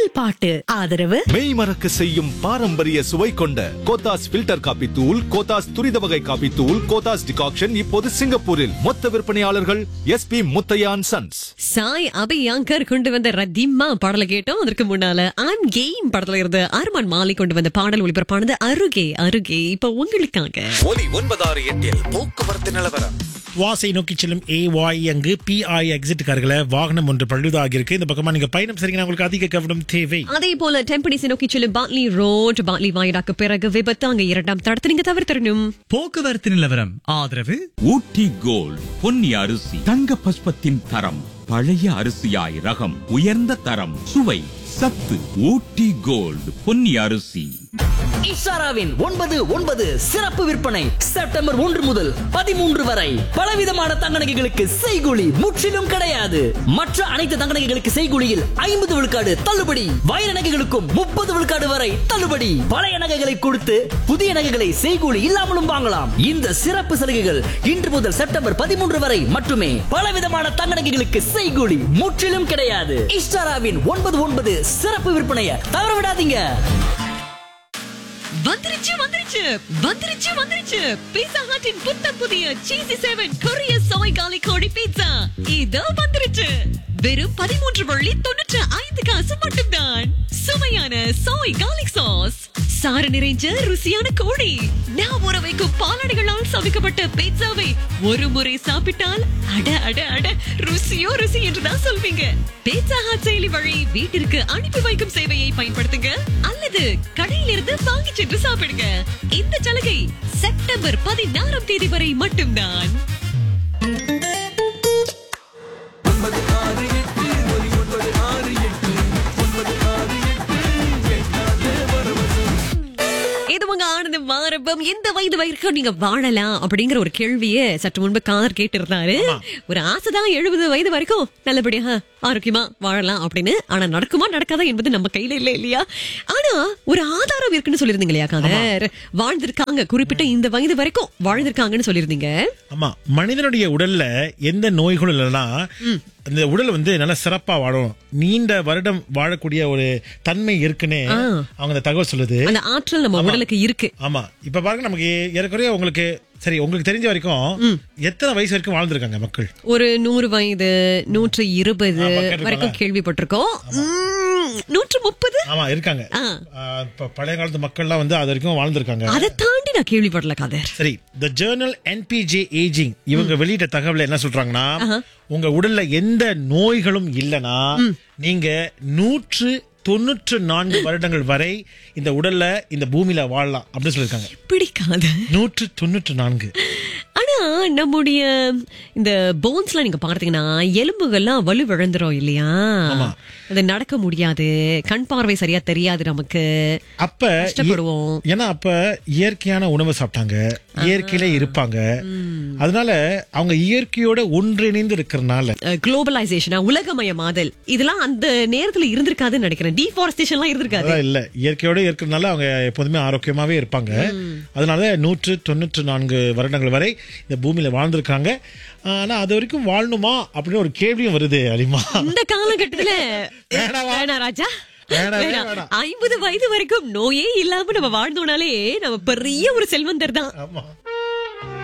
முதல் பாட்டு ஆதரவு மெய் மறக்க செய்யும் பாரம்பரிய சுவை கொண்ட கோத்தாஸ் ஃபில்டர் காபி தூள் கோத்தாஸ் துரித வகை காபி தூள் கோத்தாஸ் டிகாக்ஷன் இப்போது சிங்கப்பூரில் மொத்த விற்பனையாளர்கள் எஸ்பி முத்தையான் சன்ஸ் சாய் அபியாங்கர் கொண்டு வந்த ரத்திம்மா பாடலை கேட்டோம் அதற்கு முன்னால ஐம் கேம் படத்துல இருந்து அருமான் மாலை கொண்டு வந்த பாடல் ஒளிபரப்பானது அருகே அருகே இப்ப உங்களுக்காக ஒலி ஒன்பதாறு எட்டில் போக்குவரத்து நிலவரம் வாசை நோக்கி செல்லும் ஏவாய் அங்கு பிஐ எக்ஸிட் கார்களை வாகனம் ஒன்று பழுதாக இருக்கு இந்த பக்கமா நீங்க பயணம் செய்றீங்கன்னா உங்களுக்கு அதிக கவனம் தேவை அதே போல டெம்பனிஸை நோக்கி செல்லும் பாட்லி ரோட் பாட்லி வாயிடாக்கு பிறகு விபத்து அங்க இரண்டாம் தடத்தை நீங்க தவிர்த்திடணும் போக்குவரத்து நிலவரம் ஆதரவு ஊட்டி கோல்ட் பொன்னி அரிசி தங்க பஸ்பத்தின் தரம் பழைய அரிசியாய் ரகம் உயர்ந்த தரம் சுவை சத்து ஊட்டி கோல்ட் பொன்னி அரிசி இஷாராவின் ஒன்பது ஒன்பது சிறப்பு விற்பனை செப்டம்பர் ஒன்று முதல் பதிமூன்று வரை பலவிதமான தங்க நகைகளுக்கு செய்கூலி முற்றிலும் கிடையாது மற்ற அனைத்து தங்க நகைகளுக்கு செய்கூலியில் ஐம்பது விழுக்காடு தள்ளுபடி வைர நகைகளுக்கும் முப்பது விழுக்காடு வரை தள்ளுபடி பழைய நகைகளை கொடுத்து புதிய நகைகளை செய்கூலி இல்லாமலும் வாங்கலாம் இந்த சிறப்பு சலுகைகள் இன்று முதல் செப்டம்பர் பதிமூன்று வரை மட்டுமே பலவிதமான தங்க நகைகளுக்கு செய்கூலி முற்றிலும் கிடையாது இஷ்டாராவின் ஒன்பது ஒன்பது சிறப்பு விற்பனையை தவற விடாதீங்க வந்துருச்சு வந்துருச்சு வந்துருச்சு வந்துருச்சு பீட்சா ஹட்டின் புத்தம் புதிய சீசி செவன் கொரிய சோய் காலி கோழி பீட்சா இதோ வந்துருச்சு வெறும் பதிமூன்று வள்ளி தொண்ணூற்று ஐந்து காசு மட்டும்தான் சுவையான சோய் கார்லிக் சாஸ் சாறு நிறைஞ்ச ருசியான கோழி நான் ஊற வைக்கும் பாலாடைகளால் சமைக்கப்பட்ட பீட்சாவை ஒரு முறை சாப்பிட்டால் அட அட அட ருசியோ ருசி என்றுதான் சொல்வீங்க பீட்சா ஹாட் செயலி வழி வீட்டிற்கு அனுப்பி வைக்கும் சேவையை பயன்படுத்துங்க அல்லது கடையிலிருந்து வாங்கி சென்று சாப்பிடுங்க இந்த சலுகை செப்டம்பர் பதினாறாம் தேதி வரை மட்டும்தான் இது உங்க ஆனந்த மாரபம் எந்த வயது வரைக்கும் நீங்க வாழலாம் அப்படிங்கிற ஒரு கேள்வியை சற்று முன்பு காதர் கேட்டிருந்தாரு ஒரு ஆசைதான் எழுபது வயது வரைக்கும் நல்லபடியா ஆரோக்கியமா வாழலாம் அப்படின்னு ஆனா நடக்குமா நடக்காதா என்பது நம்ம கையில இல்ல இல்லையா ஆனா ஒரு ஆதாரம் இருக்குன்னு சொல்லிருந்தீங்க இல்லையா காதர் வாழ்ந்திருக்காங்க குறிப்பிட்ட இந்த வயது வரைக்கும் வாழ்ந்திருக்காங்கன்னு சொல்லிருந்தீங்க ஆமா மனிதனுடைய உடல்ல எந்த நோய்களும் இல்லைன்னா அந்த உடல் வந்து நல்லா சிறப்பா வாழும் நீண்ட வருடம் வாழக்கூடிய ஒரு தன்மை இருக்குன்னு அவங்க அந்த தகவல் சொல்லுது அந்த ஆற்றல் நம்ம உடலுக்கு இருக்கு ஆமா இப்ப பாருங்க நமக்கு ஏறக்குறைய உங்களுக்கு சரி உங்களுக்கு தெரிஞ்ச வரைக்கும் எத்தனை வயசு வரைக்கும் வாழ்ந்திருக்காங்க மக்கள் ஒரு நூறு வயது நூற்று இருபது ஆ, பக்கம் வரைக்கும் இருக்கும்ல. கேள்விப்பட்டிருக்கோம் உம், நூற்று முப்பது ஆமா இருக்காங்க ஆ. ஆ, இப்ப பழைய காலத்து மக்கள்லாம் வந்து அது வரைக்கும் வாழ்ந்திருக்காங்க அதை தாண்டி நான் கேள்விப்படல காதர் சரி த ஜேர்னல் என்பிஜே ஏஜிங் இவங்க வெளியிட்ட தகவல் என்ன சொல்றாங்கன்னா உங்க உடல்ல எந்த நோய்களும் இல்லனா நீங்க நூற்று தொண்ணூற்று நான்கு வருடங்கள் வரை இந்த உடல்ல இந்த பூமியில வாழலாம் அப்படின்னு சொல்லிருக்காங்க பிடிக்காது நூற்று தொண்ணூற்று நான்கு ஆனா நம்முடைய இந்த போன்ஸ்ல நீங்க பார்த்தீங்கன்னா எலும்புகள்லாம் வலு விழுந்துரும் இல்லையா அது நடக்க முடியாது கண் பார்வை சரியா தெரியாது நமக்கு அப்ப கஷ்டப்படுவோம். ஏன்னா அப்ப இயற்கையான உணவு சாப்பிட்டாங்க இயற்கையிலே இருப்பாங்க அதனால அவங்க இயற்கையோட ஒன்றிணைந்து இருக்கிறனால குளோபலைசேஷனா உலகமயமாதல் இதெல்லாம் அந்த நேரத்துல இருந்திருக்காதுன்னு நினைக்கிறேன் டீஃபாரஸ்டேஷன்லாம் இருந்திருக்காது அதான் இல்ல இயற்கையோட இருக்கிறதுனால அவங்க எப்போதுமே ஆரோக்கியமாவே இருப்பாங்க அதனால நூற்று தொண்ணூற்று நான்கு வருடங்கள் வரை இந்த பூமியில வாழ்ந்திருக்காங்க ஆனா அது வரைக்கும் வாழணுமா அப்படின்னு ஒரு கேள்வியும் வருது அலிமா இந்த காலகட்டத்துல வேணாவா? வேணா ராஜா வேணாவே வேணாம். வேணாம். ஐம்பது வயது வரைக்கும் நோயே இல்லாம நம்ம வாழ்ந்தோம்னாலே நம்ம பெரிய ஒரு செல்வந்தர் தான் ஆமா